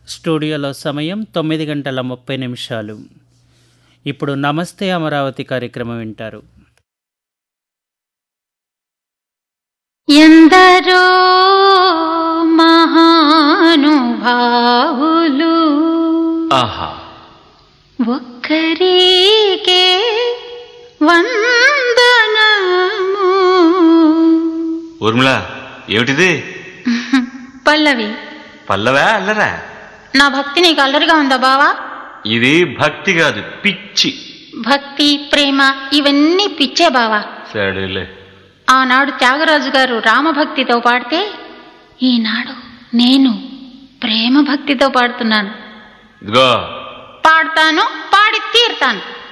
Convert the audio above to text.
స్టూడియోలో సమయం తొమ్మిది గంటల ముప్పై నిమిషాలు ఇప్పుడు నమస్తే అమరావతి కార్యక్రమం వింటారు ఎందరో మహానుభావులు ఆహా ఒక్కరికే వందనము ఊర్మిళ ఏమిటిది పల్లవి పల్లవా అల్లరా నా భక్తి నీకు అల్లరిగా ఉందా బావా ఇది భక్తి కాదు పిచ్చి భక్తి ప్రేమ ఇవన్నీ పిచ్చే బావా సరేలే ఆనాడు త్యాగరాజు గారు రామభక్తితో పాడితే ఈనాడు నేను ప్రేమ భక్తితో పాడుతున్నాను ఇదిగో పాడతాను పాడి తీరుతాను